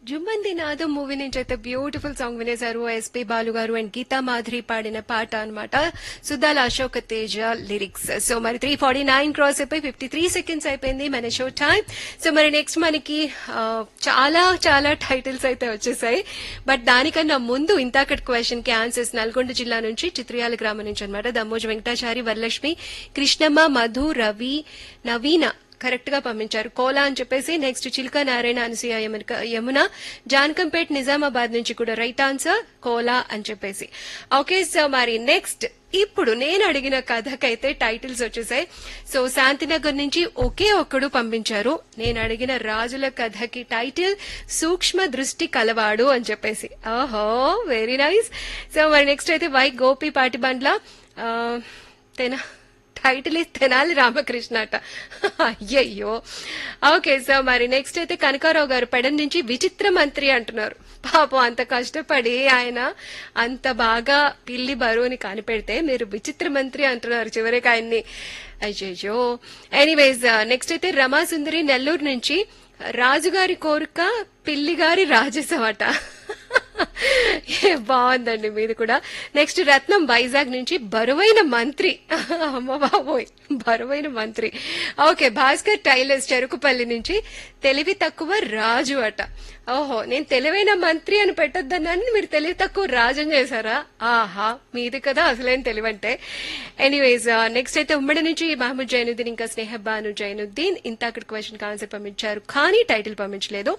జుమ్మంది నాదం మూవీ నుంచి అయితే బ్యూటిఫుల్ సాంగ్ వినేశారు ఎస్పి బాలు గారు అండ్ గీతా మాధురి పాడిన పాట అన్నమాట సుద్దాల అశోక్ తేజ లిరిక్స్ సో మరి త్రీ ఫార్టీ నైన్ క్రాస్ అయిపోయి ఫిఫ్టీ త్రీ సెకండ్స్ అయిపోయింది మన షో టైం సో మరి నెక్స్ట్ మనకి ఆ, చాలా చాలా టైటిల్స్ అయితే వచ్చేసాయి బట్ దానికన్నా ముందు ఇంతాకటి క్వశ్చన్ కి ఆన్సర్స్ నల్గొండ జిల్లా నుంచి చిత్రియాల గ్రామం నుంచి అనమాట దమ్మోజు వెంకటాచారి వరలక్ష్మి కృష్ణమ్మ మధు రవి నవీన కరెక్ట్ గా పంపించారు కోలా అని చెప్పేసి నెక్స్ట్ చిల్కా నారాయణ అనసూయ యమున- యమున జాన్కంపేట్ నిజామాబాద్ నుంచి కూడా రైట్ ఆన్సర్ కోలా అని చెప్పేసి ఓకే సో మరి నెక్స్ట్ ఇప్పుడు నేను అడిగిన కథకైతే టైటిల్స్ వచ్చేసాయి సో శాంతినగర్ నుంచి ఒకే ఒక్కడు పంపించారు నేను అడిగిన రాజుల కథకి టైటిల్ సూక్ష్మ దృష్టి కలవాడు అని చెప్పేసి ఓహో వెరీ నైస్ సో మరి నెక్స్ట్ అయితే వై గోపి పాటిబండ్ల ఆ, తెనా టైటిల్ ఇస్ తెనాలి రామకృష్ణ అట అయ్యయ్యో ఓకే సో మరి నెక్స్ట్ అయితే కనకారావు గారు పెడన్ నుంచి విచిత్ర మంత్రి అంటున్నారు పాపం అంత కష్టపడి ఆయన అంత బాగా పిల్లి బరువుని కనిపెడితే మీరు విచిత్ర మంత్రి అంటున్నారు చివరికి ఆయన్ని అయ్యయ్యో ఎనీవేస్ నెక్స్ట్ అయితే రమాసుందరి నెల్లూరు నుంచి రాజుగారి కోరిక పిల్లిగారి రాజసం అట ఏ, బాగుందండి మీది కూడా నెక్స్ట్ రత్నం వైజాగ్ నుంచి బరువైన మంత్రి అమ్మ బాబోయ్ బరువైన మంత్రి ఓకే భాస్కర్ టైలర్స్ చెరుకుపల్లి నుంచి తెలివి తక్కువ రాజు అట ఓహో నేను తెలివైన మంత్రి అని పెట్టొద్దన్నాను మీరు తెలివి తక్కువ రాజు అని చేశారా ఆహా మీది కదా అసలేం తెలివంటే ఎనీవేస్ నెక్స్ట్ అయితే ఉమ్మడి నుంచి మహమ్మద్ జైనుద్దీన్ ఇంకా స్నేహబాను జైనుద్దీన్ ఇంత అక్కడ క్వశ్చన్ ఆన్సర్ పంపించారు కానీ టైటిల్ పంపించలేదు